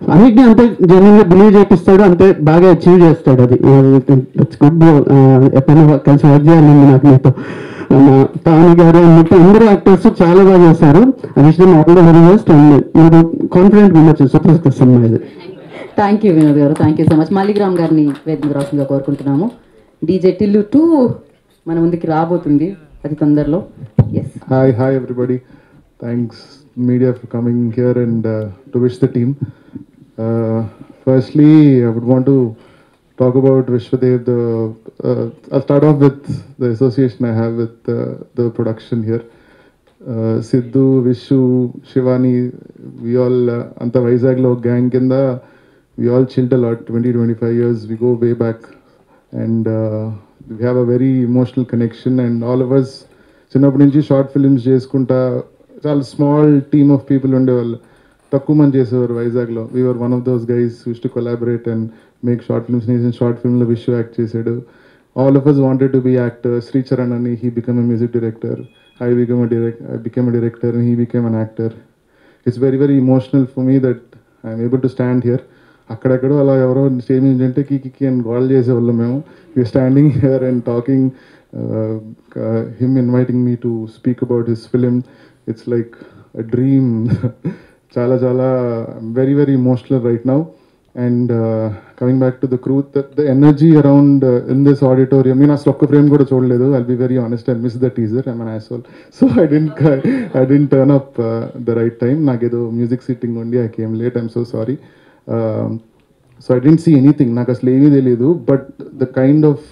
అన్నిటిని అంతే జెన్యున్ గా బిలీవ్ చేపిస్తాడు అంతే బాగా అచీవ్ చేస్తాడు అది ఇట్స్ గుడ్ ఎప్పుడైనా కలిసి వర్క్ చేయాలండి నాకు మీతో తాను గారు మొత్తం అందరూ యాక్టర్స్ చాలా బాగా చేశారు అది all the very best and మీరు కాన్ఫిడెంట్ ఉండొచ్చు సూపర్ సక్సెస్ సినిమా ఇది థ్యాంక్ యూ వినోద్ గారు థ్యాంక్ యూ సో మచ్ మాలిగ్రామ్ గారిని వేదిక రాసిందిగా కోరుకుంటున్నాము డీజే టిల్లు టూ మన ముందుకి రాబోతుంది అతి తొందరలో yes Hi, hi everybody. Thanks media for coming here and uh, to wish the team. Uh, firstly, I would want to talk about Vishwadev. The uh, I'll start off with the association I have with uh, the production here. Uh, Sidhu, Vishu, Shivani, we all uh, Anta Vizag lo gang kinda we all chilled a lot. 20, 25 years, we go way back, and uh, we have a very emotional connection. And all of us చిన్నప్పటి నుంచి short films చేసుకుంటా చాలా small team of people ఉండేవాళ్ళు తక్కువ మంది చేసేవారు వైజాగ్లో we're one of those guys used to collaborate and make short films నేను షార్ట్ ఫిల్మ్లో విష్ యాక్ట్ చేశాడు all of us wanted to be actor Sricharan అని he become a music director I become a direct I become a director and he become an actor it's very very emotional for me that I'm able to stand here అక్కడెక్కడో అలా ఎవరో stage నుంచి అంటే కి కి అని goal చేసేవాళ్ళం మేము you're standing here and talking him inviting me to speak about his film it's like a dream చాలా చాలా very very emotional right now and coming back to the crew the energy around in this auditorium నేను అసలు ఒక్క frame కూడా చూడలేదు I'll be very honest I miss the teaser I man asshole so I didn't I didn't turn up the right time నాకేదో music sitting ఉండి I came late I'm so sorry so I didn't see anything నాకు అసలు ఏమీ తెలియదు but the kind of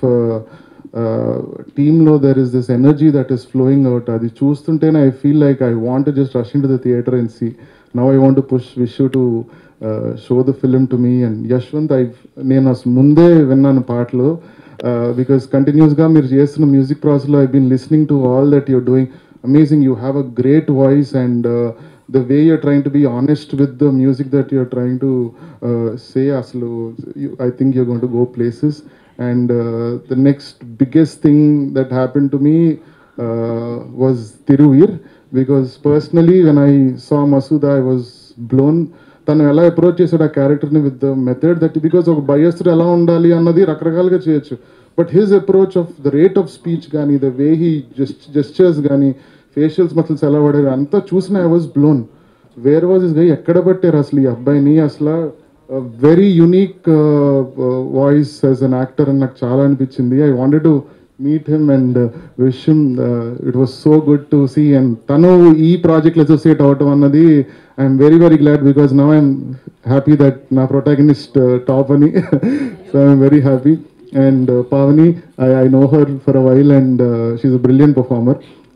టీంలో there is this energy that is flowing out అది చూస్తుంటేనే I feel like I want just rush in to the theatre and see now I want push wish you to show the film to me and Yashwant I నేను అసలు ముందే విన్నాను పాటలు because కంటిన్యూస్గా మీరు చేస్తున్న మ్యూజిక్ ప్రాసెస్లో I been listening to all that you're doing amazing you have a great voice and the way you're trying to be honest with the music that you're trying to uh, say aslu you, i think you're going to go places and uh, the next biggest thing that happened to me uh, was tiruvir because personally when i saw masuda i was blown తను ఎలా approach చేశాడు ఆ క్యారెక్టర్ని with the method that because ఒక బయస్టర్ ఎలా ఉండాలి అన్నది రకరకాలుగా చేయొచ్చు but his approach of the rate of speech కానీ the way he just gestures కానీ ఫేషియల్స్ మసిల్స్ ఎలా పడేవి అంతా చూసిన I was blown where was is guy ఎక్కడ పట్టారు అసలు ఈ అబ్బాయిని అసలు very unique voice as an actor అని నాకు చాలా అనిపించింది I wanted to meet him and wish him it was so good to see and తను ఈ ప్రాజెక్ట్లో అసోసియేట్ అవటం అన్నది I'm very very glad because now I'm happy that నా ప్రొటాగనిస్ట్ టాప్ అని so I'm very happy and Pavani I I know her for a while and she's a brilliant performer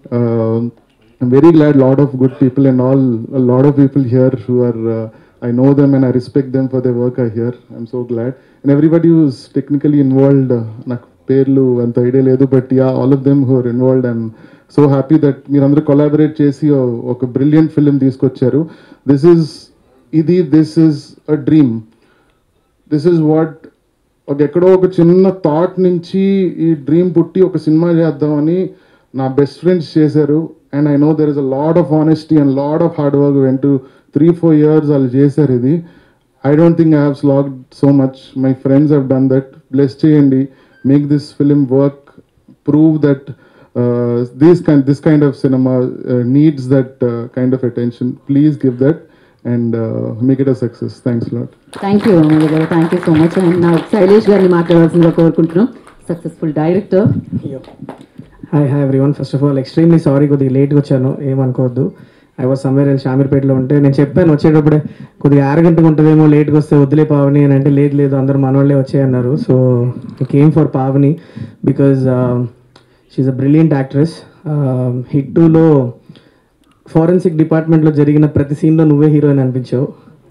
I'm very glad lot of good people and all a lot of people here who are uh, I know them and I respect them for their work are here. I'm so glad. And everybody who's technically involved, uh, నాకు పేర్లు అంత idea లేదు but yeah all of them who are involved I'm so happy that మీరందరూ collaborate చేసి ఓ- ఒక brilliant film తీసుకొచ్చారు this is ఇది this is a dream this is what ఒక ఎక్కడో ఒక చిన్న థాట్ నుంచి ఈ డ్రీమ్ పుట్టి ఒక సినిమా చేద్దామని నా బెస్ట్ ఫ్రెండ్స్ చేశారు and I know there is a lot of honesty and lot of hard work వెంట త్రీ ఫోర్ ఇయర్స్ వాళ్ళు చేశారు ఇది I don't think I have slog so much my friends have done that bless చేయండి make this film work prove that this kind this kind of సినిమా needs that kind of attention please give that and make it a success thanks lot thank you Amulya garu thank you so much and నా శైలేష్ గారిని మాట్లాడవలసిందిగా కోరుకుంటున్నాం successful director hi hi everyone first of all extremely sorry కొద్దిగా లేట్గా వచ్చాను ఏమనుకోవద్దు I was somewhere వెళ్ళి షామీర్పేటలో ఉంటే నేను చెప్పాను వచ్చేటప్పుడే కొద్దిగా ఆరగంటగా ఉంటుందేమో లేట్గా వస్తే వద్దులే పావని అని అంటే లేదు లేదు అందరు మనవాళ్ళే వచ్చాయన్నారు so came for Pavani because she's a brilliant actress hit టూలో ఫారెన్సిక్ డిపార్ట్మెంట్లో జరిగిన ప్రతి సీన్లో నువ్వే హీరోయిన్ అనిపించావు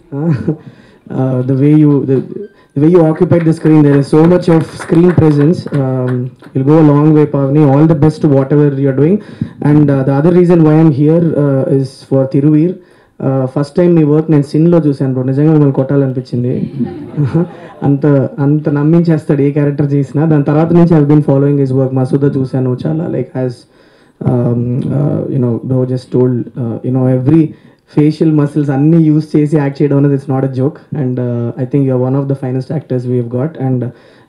the way you the way you occupied the screen, there is so much of screen presence. Um, you'll go a long way, Pavni. All the best to whatever you're doing. And uh, the other reason why I'm here uh, is for Tiruvir. First time మీ work నేను సిన్లో చూశాను bro నిజంగా మిమ్మల్ని కొట్టాలనిపించింది అంత అంత నమ్మించేస్తాడు ఏ character చేసినా దాని తర్వాత నుంచి I been following his work Masooda చూశాను చాలా like has you know bro just told you know every facial muscles అన్ని యూస్ చేసి యాక్ట్ చేయడం అనేది it's not a joke and I think you're one of the finest actors we got and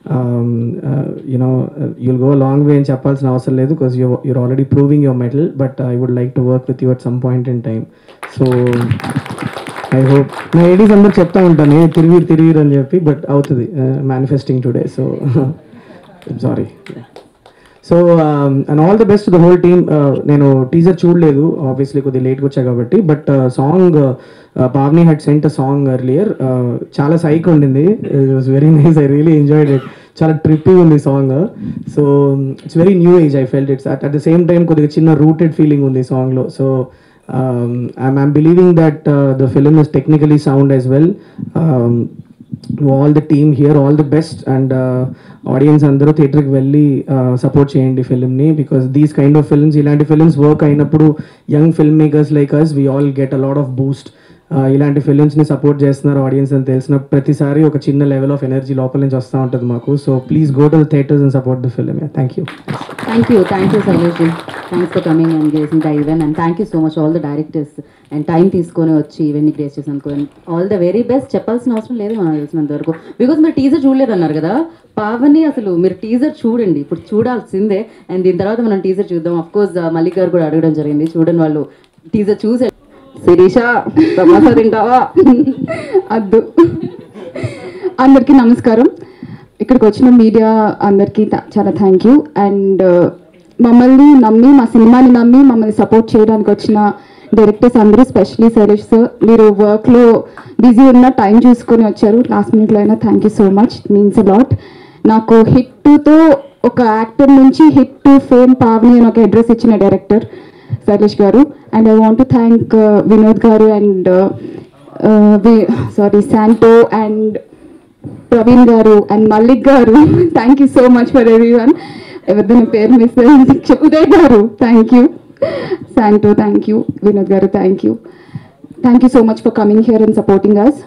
you know you'll go long way అని చెప్పాల్సిన అవసరం లేదు because you you're already proving your mettle but I would like to work with you at some point in time so I hope నా ADs అందరు చెప్తా ఉంటాను "ఏ, తిరిగిరు తిరిగిరు అని చెప్పి బట్ అవుతుంది manifesting today so sorry so and all the best the whole team నేను teaser చూడలేదు obviously కొద్దిగా లేట్గా వచ్చా కాబట్టి but song Pavni had sent a song earlier చాలా సైక్ ఉండింది it was very nice I really enjoyed it చాలా ట్రిప్పీ ఉంది song so it's very new age I felt it's at the same time కొద్దిగా చిన్న రూటెడ్ ఫీలింగ్ ఉంది సాంగ్లో so I'm I'm believing that the film is technically sound as well all the team here all the best and audience అందరూ థియేటర్కి వెళ్ళి support చేయండి ఫిల్మ్ని because these kind of films ఇలాంటి ఫిల్మ్స్ వర్క్ అయినప్పుడు young filmmakers like us we all get a lot of boost ఇలాంటి ఫిల్మ్స్ని support చేస్తున్నారు ఆడియన్స్ అని తెలిసిన ప్రతిసారి ఒక చిన్న లెవెల్ ఆఫ్ ఎనర్జీ లోపల నుంచి వస్తూ ఉంటుంది మాకు so please go to the theatres and support the film thank you thank you thank you Shailesh thanks for coming and gracing the event and thank you so much all the directors and time తీసుకొని వచ్చి ఇవన్నీ grace చేసినందుకు all the very best చెప్పాల్సిన అవసరం లేదు మనకు తెలిసినంత వరకు బికాస్ మీరు టీజర్ చూడలేదు అన్నారు కదా పావని అసలు మీరు టీజర్ చూడండి ఇప్పుడు చూడాల్సిందే అండ్ దీని తర్వాత మనం టీజర్ చూద్దాం అఫ్ కోర్స్ మల్లిక్ గారు కూడా అడగడం జరిగింది చూడండి వాళ్ళు టీజర్ చూసే శిరీష సమోసా తింటావా అద్దు అందరికీ నమస్కారం ఇక్కడికి వచ్చిన మీడియా అందరికీ థా- చాలా థ్యాంక్ యూ అండ్ మమ్మల్ని నమ్మి మా సినిమాని నమ్మి మమ్మల్ని సపోర్ట్ చేయడానికి వచ్చిన డైరెక్టర్స్ అందరూ స్పెషలీ శైలేష్ సార్ మీరు వర్క్లో బిజీ ఉన్న టైం చూసుకొని వచ్చారు లాస్ట్ మినిట్లో అయినా thank you so much means a lot నాకు హిట్ టూతో ఒక యాక్టర్ నుంచి హిట్ టు ఫేమ్ పావని అని ఒక అడ్రస్ ఇచ్చిన director Shailesh garu and I want thank Vinod garu and sorry Santo and Praveen garu and Mallik garu thank you so much for everyone ఎవరిదైనా పేరు మిస్ అయింది Uday garu thank you Santo thank you Vinod గారు thank you thank you so much for coming here and supporting us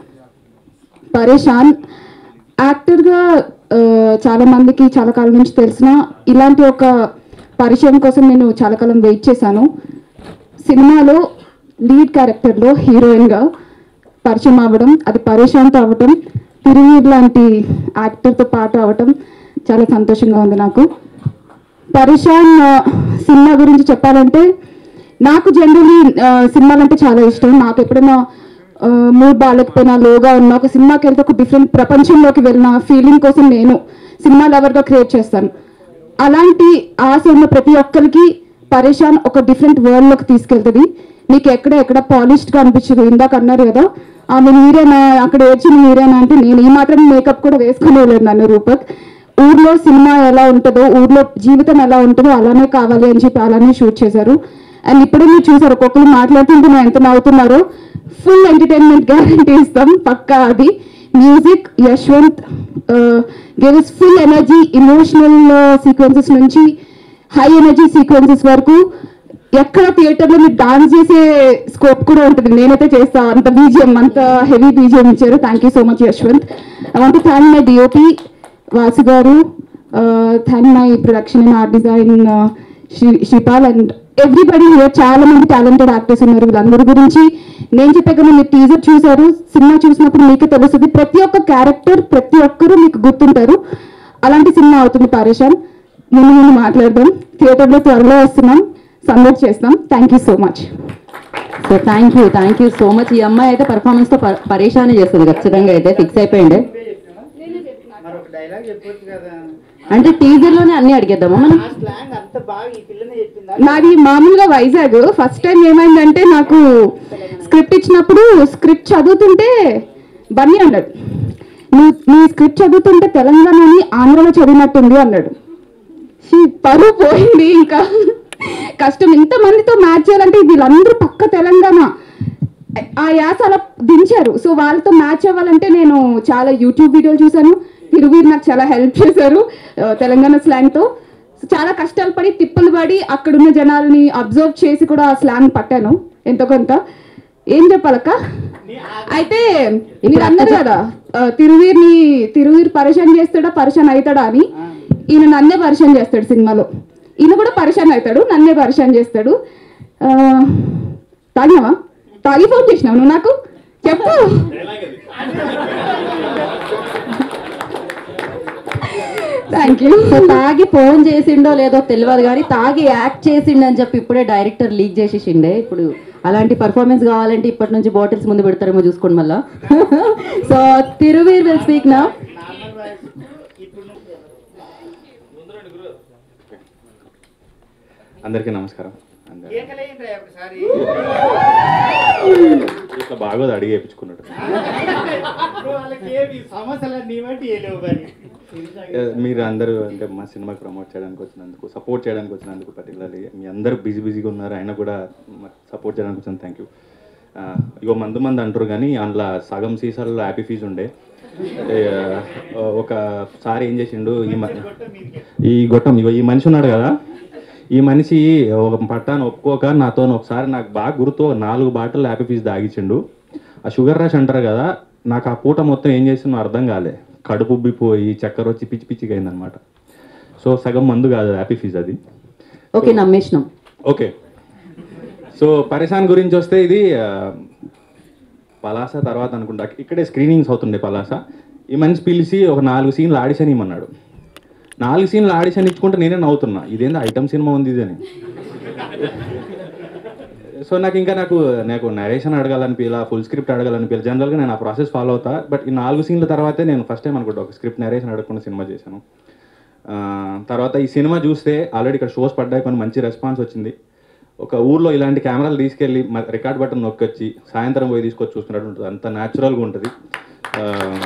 Pareshan యాక్టర్గా చాలా మందికి చాలా కాలం నుంచి తెలిసిన ఇలాంటి ఒక పరిచయం కోసం నేను చాలా కాలం వెయిట్ చేశాను సినిమాలో లీడ్ క్యారెక్టర్లో హీరోయిన్గా పరిచయం అవ్వడం అది పరేషాన్తో అవ్వటం తిరిగి లాంటి యాక్టర్తో పాటు అవ్వటం చాలా సంతోషంగా ఉంది నాకు పరేషాన్ ఆ, సినిమా గురించి చెప్పాలంటే నాకు జనరలీ సినిమాలు అంటే చాలా ఇష్టం నాకు ఎప్పుడైనా మూడ్ బాగాలేకపోయినా లోగా ఉన్న ఒక సినిమాకి వెళ్తే ఒక డిఫరెంట్ ప్రపంచంలోకి వెళ్ళిన ఫీలింగ్ కోసం నేను సినిమా లవర్గా క్రియేట్ చేస్తాను అలాంటి ఆశ ఉన్న ప్రతి ఒక్కరికి పరేషాన్ ఒక డిఫరెంట్ వరల్డ్లోకి తీసుకెళ్తుంది నీకు ఎక్కడ ఎక్కడ పాలిష్డ్గా అనిపించదు ఇందాక అన్నారు కదా ఆమె మీరేనా అక్కడ ఏడ్చిన మీరేనా అంటే నేను ఈ మాత్రం మేకప్ కూడా వేసుకునేలేదు నన్ను రూపక్ ఊర్లో సినిమా ఎలా ఉంటుందో ఊర్లో జీవితం ఎలా ఉంటుందో అలానే కావాలి అని చెప్పి అలానే షూట్ చేశారు అండ్ ఇప్పుడు మీరు చూసారు ఒక్కొక్కరు మాట్లాడుతుంటే మేము ఎంత నవ్వుతున్నారో ఫుల్ ఎంటర్టైన్మెంట్ గ్యారంటీ ఇస్తాం పక్కా అది music Yashwant gives full energy emotional sequences నుంచి హై ఎనర్జీ సీక్వెన్సెస్ వరకు ఎక్కడ థియేటర్లో మీరు డాన్స్ చేసే స్కోప్ కూడా ఉంటుంది నేనైతే చేస్తా అంత బీజిఎం అంత హెవీ బీజిఎం ఇచ్చారు thank you so much Yashwant I want thank my DOP Vasu garu thank my production and art design Sripal and everybody here చాలా మంది టాలెంటెడ్ యాక్టర్స్ ఉన్నారు వీళ్ళందరి గురించి నేను చెప్పే కదా మీరు టీజర్ చూసారు సినిమా చూసినప్పుడు మీకే తెలుస్తుంది ప్రతి ఒక్క క్యారెక్టర్ ప్రతి ఒక్కరూ మీకు గుర్తుంటారు అలాంటి సినిమా అవుతుంది పారేషాన్ ముందు ముందు మాట్లాడదాం థియేటర్లో త్వరలో వస్తున్నాం సందడి చేస్తాం thank you so much so thank you thank you so much ఈ అమ్మాయి అయితే పర్ఫార్మెన్స్ తో ప- పరేషాన్ చేస్తుంది ఖచ్చితంగా అయితే ఫిక్స్ అయిపోయింది అంటే టీజర్ లోనే అన్ని అడిగేద్దామా మనం నాది మామూలుగా వైజాగ్ ఫస్ట్ టైం ఏమైందంటే నాకు స్క్రిప్ట్ ఇచ్చినప్పుడు స్క్రిప్ట్ చదువుతుంటే బన్నీ అన్నాడు నువ్వు నీ స్క్రిప్ట్ చదువుతుంటే తెలంగాణని ఆంధ్రలో చదివినట్టుంది అన్నాడు షీ, పరువు పోయింది ఇంకా కష్టం ఇంతమందితో మ్యాచ్ చేయాలంటే వీళ్ళందరూ పక్క తెలంగాణ ఆ యాస అలా దించారు సో వాళ్ళతో మ్యాచ్ అవ్వాలంటే నేను చాలా యూట్యూబ్ వీడియోలు చూశాను తిరువీరు నాకు చాలా హెల్ప్ చేశారు ఆ, తెలంగాణ స్లాంగ్తో సో చాలా కష్టాలు పడి తిప్పలు పడి అక్కడున్న జనాల్ని అబ్జర్వ్ చేసి కూడా ఆ స్లాంగ్ పట్టాను ఎంతో కొంత ఏం చెప్పాలక్క అయితే మీరు అన్నారు కదా ఆ, తిరువీర్ని తిరువీర్ పరిచయం చేస్తాడా పరిచయం అవుతాడా అని ఈయన నన్నే పరిచయం చేస్తాడు సినిమాలో ఈయన కూడా పరిచయం అవుతాడు నన్నే పరిచయం చేస్తాడు ఆ, తాగినావా తాగి ఫోన్ చేసినావు నువ్వు నాకు చెప్పు థ్యాంక్ యూ తాగి ఫోన్ చేసిండో లేదో తెలియదు కానీ తాగి యాక్ట్ చేసిండని చెప్పి ఇప్పుడే డైరెక్టర్ లీక్ చేసేసిండే ఇప్పుడు అలాంటి పర్ఫార్మెన్స్ కావాలంటే ఇప్పటి నుంచి బాటిల్స్ ముందు పెడతారేమో చూసుకోండి మళ్ళా సో తిరువీర్ విల్ స్పీక్ నా అందరికీ నమస్కారం ఇట్లా బాగోదు అడిగి వేయించుకున్నాడు ఏ, మీరు అందరూ అంటే మా సినిమాకి ప్రమోట్ చేయడానికి వచ్చినందుకు సపోర్ట్ చేయడానికి వచ్చినందుకు పర్టికులర్లీ మీ అందరూ బిజీ బిజీగా ఉన్నారు అయినా కూడా సపోర్ట్ చేయడానికి వచ్చిన థ్యాంక్ యూ ఇగో మందు మంది అంటారు కానీ అందులో సగం సీసాల్లో హ్యాపీ ఫీజ్ ఉండే ఏ, ఒకసారి ఏం చేసిండు ఈ మ- ఈ గొట్టం ఇగో ఈ మనిషి ఉన్నాడు కదా ఈ మనిషి ఒక పట్టాను ఒప్పుకోక నాతో ఒకసారి నాకు బాగా గుర్తు ఒక నాలుగు బాటిల్ హ్యాపీ ఫీజ్ దాగిచ్చిండు ఆ షుగర్ రష్ అంటారు కదా నాకు ఆ పూట మొత్తం ఏం చేసిందో అర్థం కాలే కడుపు ఉబ్బిపోయి చక్కెర వచ్చి పిచ్చి పిచ్చిగా అయిందనమాట సో సగం మందు కాదు హ్యాపీ ఫీజ్ అది ఓకే నమ్మేసినాం ఓకే సో పరేషాన్ గురించి వస్తే ఇది ఆ, పలాస తర్వాత అనుకుంటా ఇక్కడే స్క్రీనింగ్స్ అవుతుండే పలాస ఈ మనిషి పిలిచి ఒక నాలుగు సీన్లు ఆడిషన్ ఇమ్మన్నాడు నాలుగు సీన్లు ఆడిషన్ ఇచ్చుకుంటే నేనే నవ్వుతున్నా ఇదేందో ఐటమ్ సినిమా ఉంది ఇది అని సో నాకు ఇంకా నాకు నాకు నరేషన్ అడగాలనిపించలా ఫుల్ స్క్రిప్ట్ అడగాలనిపించలేదు జనరల్గా నేను ఆ ప్రాసెస్ ఫాలో అవుతా బట్ ఈ నాలుగు సీన్ల తర్వాతే నేను ఫస్ట్ టైం అనుకుంటా ఒక స్క్రిప్ట్ నరేషన్ అడగకుండా సినిమా చేశాను ఆ, తర్వాత ఈ సినిమా చూస్తే ఆల్రెడీ ఇక్కడ షోస్ పడ్డాయి కొన్ని మంచి రెస్పాన్స్ వచ్చింది ఒక ఊర్లో ఇలాంటి కెమెరాలు తీసుకెళ్ళి రికార్డ్ బటన్ నొక్కొచ్చి సాయంత్రం పోయి తీసుకొచ్చి చూసుకున్నట్టు ఉంటుంది అంత న్యాచురల్గా ఉంటుంది ఆ,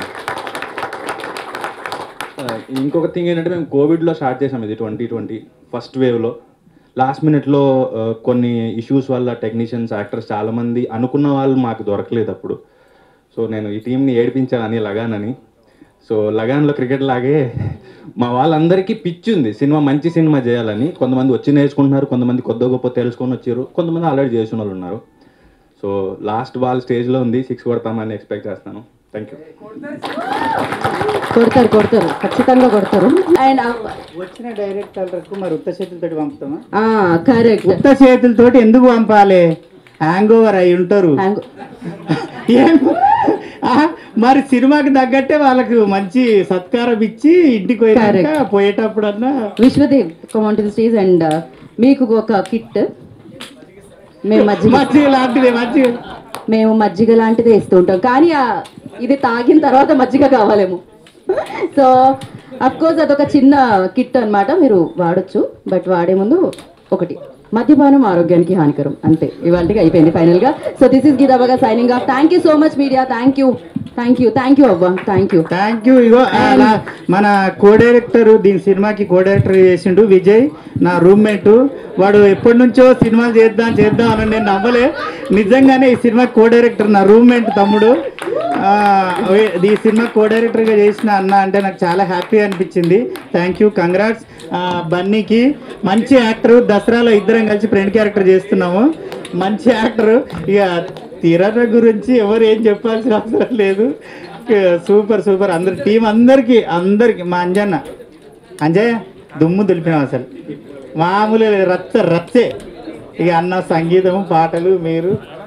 ఆ, ఇంకొక థింగ్ ఏంటంటే మేము కోవిడ్లో స్టార్ట్ చేసాం ఇది ట్వంటీ ట్వంటీ ఫస్ట్ వేవ్లో లాస్ట్ మినిట్లో కొన్ని ఇష్యూస్ వల్ల టెక్నీషియన్స్ యాక్టర్స్ చాలామంది అనుకున్న వాళ్ళు మాకు దొరకలేదు అప్పుడు సో నేను ఈ టీంని ఏడిపించానని లగాన్ అని సో లగాన్లో క్రికెట్ లాగే మా వాళ్ళందరికీ పిచ్చి ఉంది సినిమా మంచి సినిమా చేయాలని కొంతమంది వచ్చి నేర్చుకుంటున్నారు కొంతమంది కొద్ది గొప్ప తెలుసుకొని వచ్చారు కొంతమంది ఆల్రెడీ చేసిన వాళ్ళు ఉన్నారు సో లాస్ట్ బాల్ స్టేజ్లో ఉంది సిక్స్ కొడతామని ఎక్స్పెక్ట్ చేస్తాను థ్యాంక్ యూ కొడతారు కొడతారు ఖచ్చితంగా కొడతారు అండ్ వచ్చిన డైరెక్టర్లకు మరి ఉత్త చేతులతోటి పంపుతామా కరెక్ట్ ఉత్త చేతులతోటి ఎందుకు పంపాలి హ్యాంగ్ ఓవర్ అయి ఉంటారు ఏం ఆ, మరి సినిమాకి తగ్గట్టే వాళ్ళకు మంచి సత్కారం ఇచ్చి ఇంటికి పోయినాక Correct. పోయేటప్పుడన్నా Vishwadev come on to stage and మీకు ఒక కిట్ మేము మజ్జిగ మజ్జిగ లాంటిది మజ్జిగ మేము మజ్జిగ లాంటిది వేస్తూ ఉంటాం కానీ ఆ ఇది తాగిన తర్వాత మజ్జిగ కావాలేమో సో అఫ్ కోర్స్ అదొక చిన్న కిట్ అన్నమాట మీరు వాడొచ్చు బట్ వాడే ముందు ఒకటి మద్యపానం ఆరోగ్యానికి హానికరం అంతే ఇవాళకి అయిపోయింది ఫైనల్ గా సో దిస్ ఇస్ గీతాబాగా signing off thank you so much media thank you thank you thank you అవ్వ థ్యాంక్ యూ థ్యాంక్ యూ ఇగో ఆ, నా- మన కో డైరెక్టర్ దీని సినిమాకి కో డైరెక్టర్ చేసిండు విజయ్ నా రూమ్మేట్ వాడు ఎప్పటి నుంచో సినిమాలు చేద్దాం చేద్దాం అని నేను నమ్మలే నిజంగానే ఈ సినిమా కో డైరెక్టర్ నా రూమ్మేట్ తమ్ముడు ఆ, వే- ఈ సినిమా కో డైరెక్టర్గా చేసిన అన్న అంటే నాకు చాలా హ్యాపీ అనిపించింది థ్యాంక్ యూ కంగ్రాట్స్ బన్నీకి మంచి యాక్టర్ దసరాలో ఇద్దరం కలిసి ఫ్రెండ్ క్యారెక్టర్ చేస్తున్నాము మంచి యాక్టర్ ఇక తీరాట గురించి ఎవరు ఏం చెప్పాల్సిన అవసరం లేదు సూపర్ సూపర్ అందరు టీం అందరికి అందరికి మా అంజన్న అంజయ్య దుమ్ము దులిపినాం అసలు మామూలు రచ్చ రచ్చే ఇక అన్న సంగీతము పాటలు మీరు